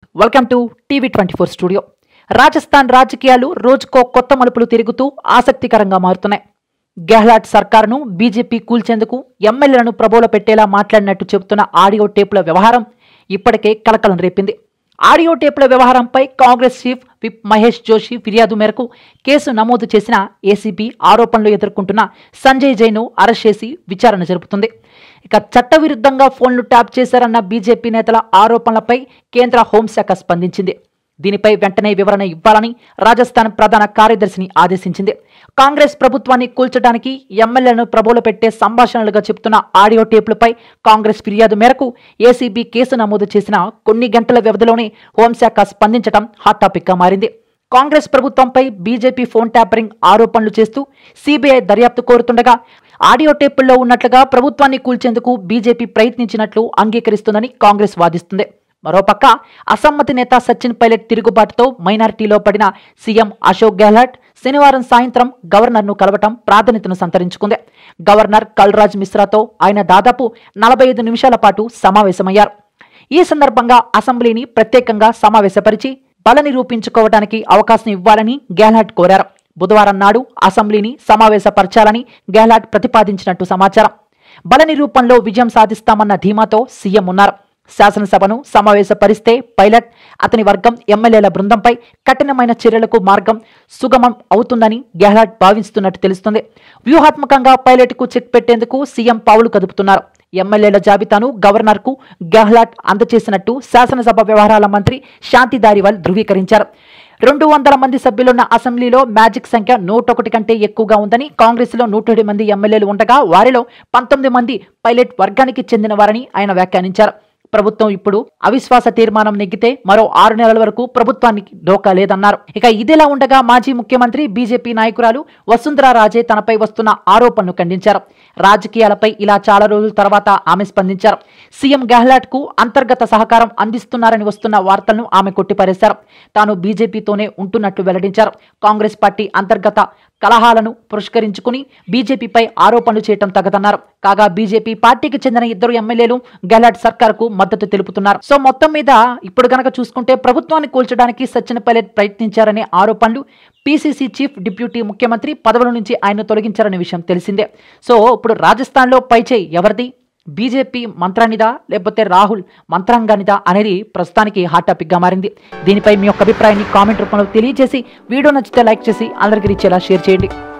welcome to TV twenty four studio Rajasthan రాజకీయాలు రోజుకో కొత్త మలుపులు తిరుగుతూ ఆసక్తికరంగా మారుతున్నాయి గెహ్లాట్ సర్కారును బీజేపీ కూల్చేందుకు ఎమ్మెల్యేలను ప్రభోల పెట్టేలా మాట్లాడినట్టు చెబుతున్న ఆడియో టేపుల వ్యవహారం ఇప్పటికే కలకలం రేపింది ఆడియో టేపుల వ్యవహారంపై కాంగ్రెస్ చీఫ్ విప్ మహేష్ జోషి ఫిర్యాదు మేరకు కేసు నమోదు చేసిన ఏసీబీ ఆరోపణలు ఎదుర్కొంటున్న సంజయ్ జైను అరెస్ట్ చేసి విచారణ జరుపుతుంది ఇక చట్టవిరుద్ధంగా ఫోన్లు ట్యాప్ చేశారన్న బీజేపీ నేతల ఆరోపణలపై కేంద్ర హోంశాఖ స్పందించింది దీనిపై వెంటనే వివరణ ఇవ్వాలని రాజస్థాన్ ప్రధాన కార్యదర్శిని ఆదేశించింది కాంగ్రెస్ ప్రభుత్వాన్ని కూల్చడానికి ఎమ్మెల్యేలను ప్రభువులు పెట్టే సంభాషణలుగా చెబుతున్న ఆడియో టేపులపై కాంగ్రెస్ ఫిర్యాదు మేరకు ఏసీబీ కేసు నమోదు చేసిన కొన్ని గంటల వ్యవధిలోనే హోంశాఖ స్పందించడం హాట్ టాపిక్గా మారింది కాంగ్రెస్ ప్రభుత్వంపై బీజేపీ ఫోన్ ట్యాపరింగ్ ఆరోపణలు చేస్తూ సీబీఐ దర్యాప్తు కోరుతుండగా ఆడియో టేపుల్లో ఉన్నట్లుగా ప్రభుత్వాన్ని కూల్చేందుకు బీజేపీ ప్రయత్నించినట్లు అంగీకరిస్తుందని కాంగ్రెస్ వాదిస్తుంది మరోపక్క అసమ్మతి నేత సచిన్ పైలట్ తిరుగుబాటుతో మైనారిటీలో పడిన సీఎం అశోక్ గెహ్లాట్ శనివారం సాయంత్రం గవర్నర్ను కలవటం ప్రాధాన్యతను సంతరించుకుంది గవర్నర్ కల్రాజ్ మిశ్రాతో ఆయన దాదాపు నలభై ఐదు నిమిషాల పాటు సమావేశమయ్యారు ఈ సందర్భంగా అసెంబ్లీని ప్రత్యేకంగా సమావేశపరిచి బల నిరూపించుకోవడానికి అవకాశం ఇవ్వాలని గెహ్లాట్ కోరారు బుధవారం నాడు అసెంబ్లీని సమావేశపరచాలని గెహ్లాట్ ప్రతిపాదించినట్టు సమాచారం బల నిరూపణలో విజయం సాధిస్తామన్న ధీమాతో సీఎం ఉన్నారు శాసనసభను సమావేశపరిస్తే పైలట్ అతని వర్గం ఎమ్మెల్యేల బృందంపై కఠినమైన చర్యలకు మార్గం సుగమం అవుతుందని గెహ్లాట్ భావిస్తున్నట్టు తెలుస్తుంది వ్యూహాత్మకంగా పైలట్కు చెక్ పెట్టేందుకు సీఎం పావులు కదుపుతున్నారు ఎమ్మెల్యేల జాబితాను గవర్నర్కు గెహ్లాట్ అందజేసినట్టు శాసనసభ వ్యవహారాల మంత్రి శాంతి దారివాల్ ధృవీకరించారు రెండు వందల మంది సభ్యులున్న అసెంబ్లీలో మ్యాజిక్ సంఖ్య నూట ఒకటి కంటే ఎక్కువగా ఉందని కాంగ్రెస్లో నూట ఏడు మంది ఎమ్మెల్యేలు ఉండగా వారిలో పంతొమ్మిది మంది పైలట్ వర్గానికి చెందిన వారని ఆయన వ్యాఖ్యానించారు ప్రభుత్వం ఇప్పుడు అవిశ్వాస తీర్మానం నెగ్గితే మరో ఆరు నెలల వరకు ప్రభుత్వానికి డోకా లేదన్నారు ఇక ఇదిలా ఉండగా మాజీ ముఖ్యమంత్రి బీజేపీ నాయకురాలు వసుంధరా రాజే తనపై వస్తున్న ఆరోపణలు ఖండించారు రాజకీయాలపై ఇలా చాలా రోజుల తర్వాత ఆమె స్పందించారు సీఎం గెహ్లాట్ కు అంతర్గత సహకారం అందిస్తున్నారని వస్తున్న వార్తలను ఆమె కొట్టిపారేశారు తాను బీజేపీతోనే ఉంటున్నట్లు వెల్లడించారు కాంగ్రెస్ పార్టీ అంతర్గత కలహాలను పురస్కరించుకుని బీజేపీపై ఆరోపణలు చేయటం తగదన్నారు కాగా బీజేపీ పార్టీకి చెందిన ఇద్దరు ఎమ్మెల్యేలు గెహ్లాట్ సర్కార్కు మద్దతు తెలుపుతున్నారు సో మొత్తం మీద ఇప్పుడు గనక చూసుకుంటే ప్రభుత్వాన్ని కూల్చడానికి సచిన్ పైలట్ ప్రయత్నించారనే ఆరోపణలు పీసీసీ చీఫ్ డిప్యూటీ ముఖ్యమంత్రి పదవుల నుంచి ఆయన తొలగించారనే విషయం తెలిసిందే సో ఇప్పుడు రాజస్థాన్లో పైచేయి ఎవరిది బీజేపీ మంత్రానిదా లేకపోతే రాహుల్ మంత్రాంగానిదా అనేది ప్రస్తుతానికి హాట్ టాపిక్గా మారింది దీనిపై మీ యొక్క అభిప్రాయాన్ని కామెంట్ రూపంలో తెలియజేసి వీడియో నచ్చితే లైక్ చేసి అందరికీ ఇచ్చేలా షేర్ చేయండి